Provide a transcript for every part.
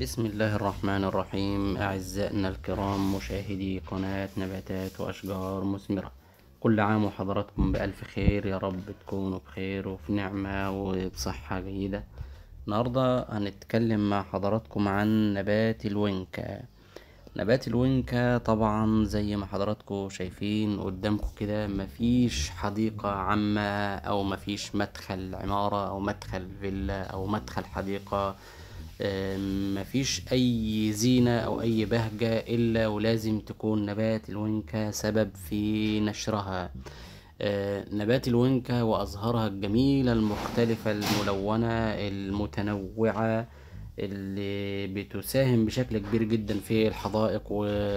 بسم الله الرحمن الرحيم أعزائنا الكرام مشاهدي قناة نباتات وأشجار مثمرة كل عام وحضراتكم بألف خير يا رب تكونوا بخير وفي نعمة وبصحة جيدة النهاردة هنتكلم مع حضراتكم عن نبات الوينكا نبات الوينكا طبعا زي ما حضراتكم شايفين قدامكم كده مفيش حديقة عامة أو مفيش مدخل عمارة أو مدخل فيلا أو مدخل حديقة آم، مفيش أي زينة أو أي بهجة إلا ولازم تكون نبات الوينكا سبب في نشرها آه، نبات الوينكا وأزهارها الجميلة المختلفة الملونة المتنوعة اللي بتساهم بشكل كبير جدا في الحدائق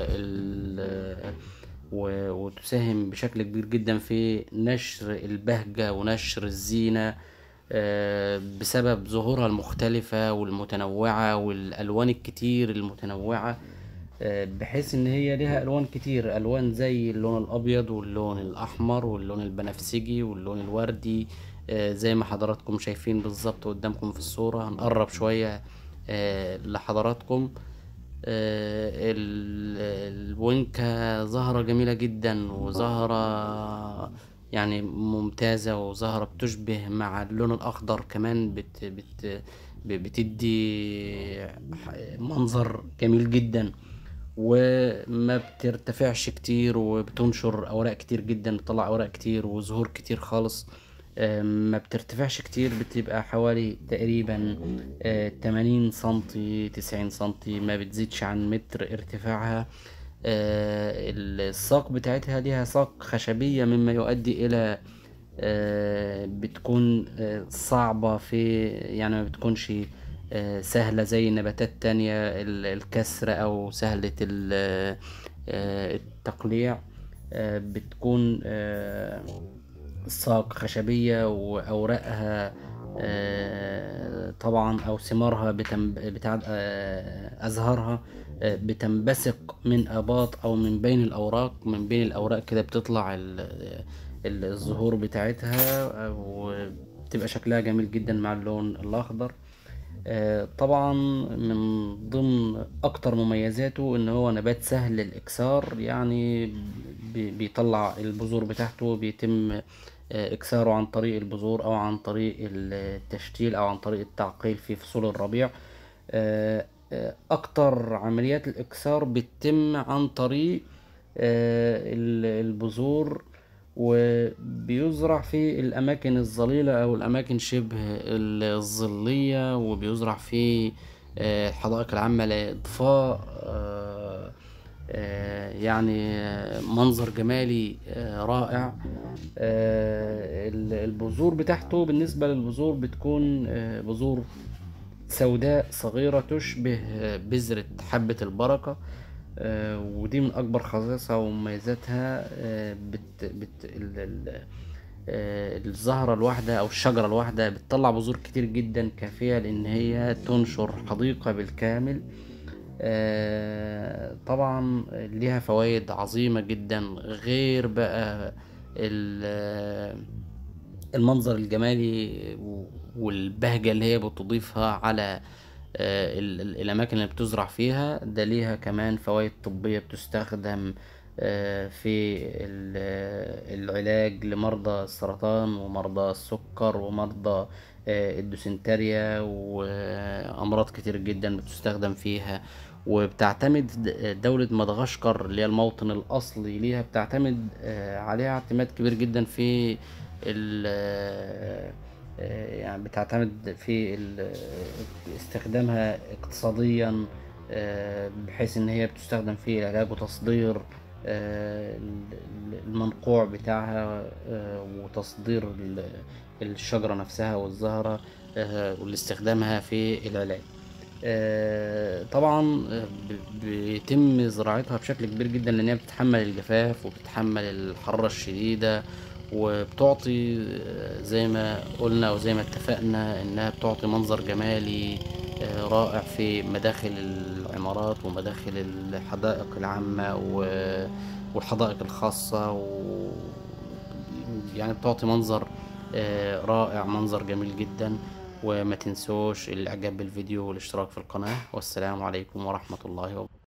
وال و- وتساهم بشكل كبير جدا في نشر البهجة ونشر الزينة آه، بسبب ظهورها المختلفة والمتنوعة والألوان الكتير المتنوعة آه، بحيث إن هي ليها ألوان كتير ألوان زي اللون الأبيض واللون الأحمر واللون البنفسجي واللون الوردي آه، زي ما حضراتكم شايفين بالظبط قدامكم في الصورة هنقرب شوية آه، لحضراتكم آه، ال- الوينكا زهرة جميلة جدا وزهرة يعني ممتازة وزهرة بتشبه مع اللون الأخضر كمان بت بت ب- بتدي ح- منظر جميل جدا وما بترتفعش كتير وبتنشر أوراق كتير جدا بتطلع أوراق كتير وزهور كتير خالص آه، ما بترتفعش كتير بتبقى حوالي تقريبا آه، 80 سنتي 90 سنتي ما بتزيدش عن متر ارتفاعها آه، الساق بتاعتها ليها ساق خشبية مما يؤدي إلى آه، بتكون آه، صعبة في يعني ما بتكونش آه، سهلة زي نباتات تانية ال- الكسر أو سهلة ال- آه، التقليع آه، بتكون آه، ساق خشبية وأوراقها آه، طبعا أو ثمارها بتم بتاع آه، أزهارها آه، بتنبثق من آباط أو من بين الأوراق من بين الأوراق كده بتطلع ال- ال- الزهور بتاعتها آه، وبتبقى شكلها جميل جدا مع اللون الأخضر آه، طبعا من ضمن اكتر مميزاته ان هو نبات سهل الاكسار يعني بي- بيطلع البذور بتاعته بيتم آه، اكساره عن طريق البذور او عن طريق التشتيل او عن طريق التعقيل في فصول الربيع آه، آه، اكتر عمليات الاكسار بتتم عن طريق آه، ال- البذور وبيزرع في الأماكن الظليلة أو الأماكن شبه الظلية وبيزرع في آه، الحدائق العامة لإضفاء آه، آه، يعني آه، منظر جمالي آه، رائع آه، ال- البذور بتاعته بالنسبة للبذور بتكون آه، بذور سوداء صغيرة تشبه آه، بذرة حبة البركة آه، ودي من أكبر خصائصها ومميزاتها آه، بت بت ال- ال- آه، الزهرة الواحدة أو الشجرة الواحدة بتطلع بذور كتير جدا كافية لأن هي تنشر حديقة بالكامل آه، طبعا ليها فوائد عظيمة جدا غير بقى ال- المنظر الجمالي و- والبهجة اللي هي بتضيفها على آه، ال- ال- الأماكن اللي بتزرع فيها ده ليها كمان فوائد طبية بتستخدم آه، في ال- العلاج لمرضى السرطان ومرضى السكر ومرضى آه، الدوسنتريا وأمراض كتير جدا بتستخدم فيها وبتعتمد د- دولة مدغشقر اللي هي الموطن الأصلي ليها بتعتمد آه، عليها اعتماد كبير جدا في ال آه، يعني بتعتمد في ال- استخدامها اقتصاديا آه، بحيث ان هي بتستخدم في العلاج وتصدير آه، ال- المنقوع بتاعها آه، وتصدير ال- الشجرة نفسها والزهرة آه، واستخدامها في العلاج آه، طبعا آه، ب- بيتم زراعتها بشكل كبير جدا لان هي بتتحمل الجفاف وبتتحمل الحرارة الشديدة وبتعطي آه، زي ما قلنا وزي ما اتفقنا انها بتعطي منظر جمالي آه، رائع في مداخل العمارات ومداخل الحدائق العامة و- والحدائق الخاصة و يعني بتعطي منظر آه، رائع منظر جميل جدا وما تنسوش الاعجاب بالفيديو والاشتراك في القناة والسلام عليكم ورحمة الله وبركاته